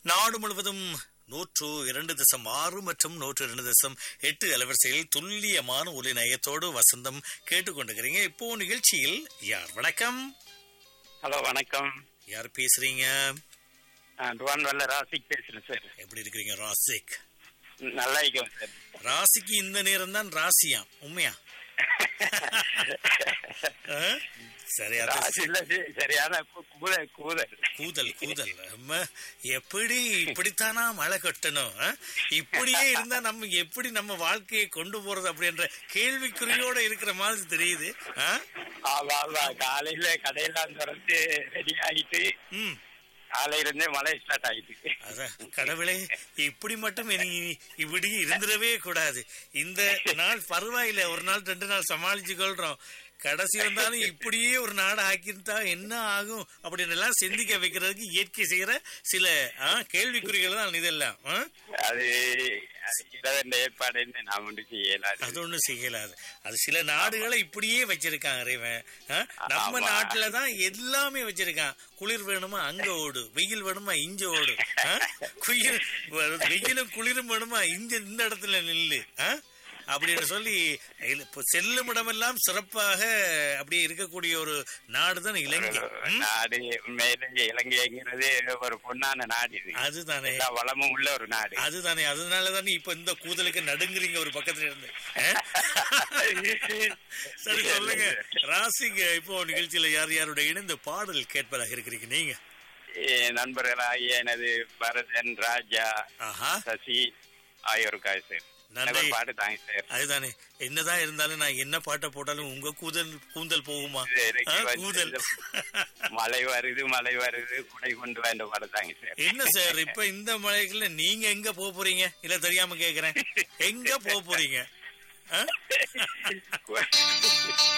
நாடு முழுவதும் நூற்று இரண்டு தசம் ஆறு மற்றும் நூற்று இரண்டு தசம் எட்டு அலைவரிசையில் துல்லியமான ஒலி நயத்தோடு வசந்தம் கேட்டுக்கொண்டிருக்கிறீங்க இப்போ நிகழ்ச்சியில் யார் வணக்கம் ஹலோ வணக்கம் யார் பேசுறீங்க நான் டுவான் வல்ல ராசிக் பேசுறேன் சார் எப்படி இருக்கிறீங்க ராசிக் நல்லா இருக்கோம் சார் ராசிக்கு இந்த நேரம் தான் ராசியாம் உண்மையா ஆ? சரி அது ராசியில சி- சரியான கு- கூதல் கூதல் கூதல் கூதல் நம்ம எப்படி இப்படித்தானா மழை கட்டணும் ஆ? இப்படியே இருந்தா நம்ம எப்படி நம்ம வாழ்க்கையை கொண்டு போறது அப்படின்ற கேள்விக்குறியோட இருக்கிற மாதிரி தெரியுது ஆ? ஆமா ஆமா காலையில கடையெல்லாம் திறந்து ரெடி ஆகிட்டு ம் காலையில இருந்தே மழை ஸ்டார்ட் ஆகிட்டு அதான் கடவுளே இப்படி மட்டும் இனி இப்படி இருந்துடவே கூடாது இந்த நாள் பரவாயில்ல ஒரு நாள் ரெண்டு நாள் சமாளிச்சு கொள்றோம் கடைசி வந்தாலும் இப்படியே ஒரு நாடு ஆக்கியிருந்தா என்ன ஆகும் அப்படின்னு எல்லாம் சிந்திக்க வைக்கிறதுக்கு இயற்கை செய்யற சில ஆ, கேள்விக்குறிகள் தான் இதெல்லாம் ஆ? அது இறைவன் ஏற்பாடுன்னு நான் ஒன்று செய்யலாது அது ஒண்ணும் செய்யலாது அது சில நாடுகளை இப்படியே வச்சிருக்காங்க இறைவன் ஆ? நம்ம ஆமா. நாட்டுல தான் எல்லாமே வச்சிருக்கான் குளிர் வேணுமா அங்க ஓடு வெயில் வேணுமா இங்க ஓடு ஆ? குளிர் வெயிலும் குளிரும் வேணுமா இங்க இந்த இடத்துல நில்லு ஆ? அப்படின்னு சொல்லி இல்ல, இப்ப செல்லும் இடமெல்லாம் சிறப்பாக அப்படியே இருக்கக்கூடிய ஒரு நாடு தான் இலங்கை ம்? நாடு உண்மையிலேயே இலங்கைங்கிறது ஒரு பொன்னான நாடு இது அதுதானே எல்லா வளமும் உள்ள ஒரு நாடு அதுதானே அதனாலதானே இப்ப இந்த கூதலுக்கு நடுங்குறீங்க ஒரு பக்கத்துல இருந்து ஆ? சரி சொல்லுங்க ராசிங்க இப்போ நிகழ்ச்சியில யார் யாருடைய இணைந்து பாடல் கேட்பதாக இருக்கிறீங்க நீங்க என் நண்பர்களாகிய எனது பரதன் ராஜா ஆஹா சசி ஆகியோருக்காக சார் நன்றி. எனக்கு பாட்டு தாங்க சார் அதுதானே என்னதான் இருந்தாலும் நான் என்ன பாட்டை போட்டாலும் உங்க கூதல் கூந்தல் போகுமா இது எனக்கு ஆ, வந்து கூதல் மழை வருது மழை வருது குடை கொண்டு வா இந்த பாட்டு தாங்க சார் என்ன சார் இப்ப இந்த மழைக்குள்ள நீங்க எங்க போக போறீங்க இல்ல தெரியாம கேக்குறேன் எங்க போக போறீங்க ஆ?